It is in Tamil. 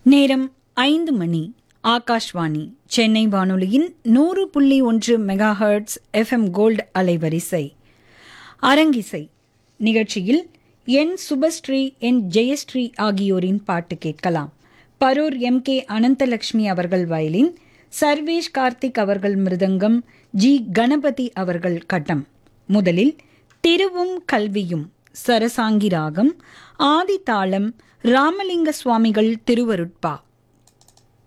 நேரம் ஐந்து மணி ஆகாஷ்வாணி சென்னை வானொலியின் நூறு புள்ளி ஒன்று மெகாஹெர்ட்ஸ் எஃப்எம் கோல்டு அலைவரிசை அரங்கிசை நிகழ்ச்சியில் என் சுபஸ்ரீ என் ஜெயஸ்ரீ ஆகியோரின் பாட்டு கேட்கலாம் பரூர் எம் கே அனந்தலட்சுமி அவர்கள் வயலின் சர்வேஷ் கார்த்திக் அவர்கள் மிருதங்கம் ஜி கணபதி அவர்கள் கட்டம் முதலில் திருவும் கல்வியும் சரசாங்கி ராகம் ஆதி தாளம் ராமலிங்க சுவாமிகள் திருவருட்பா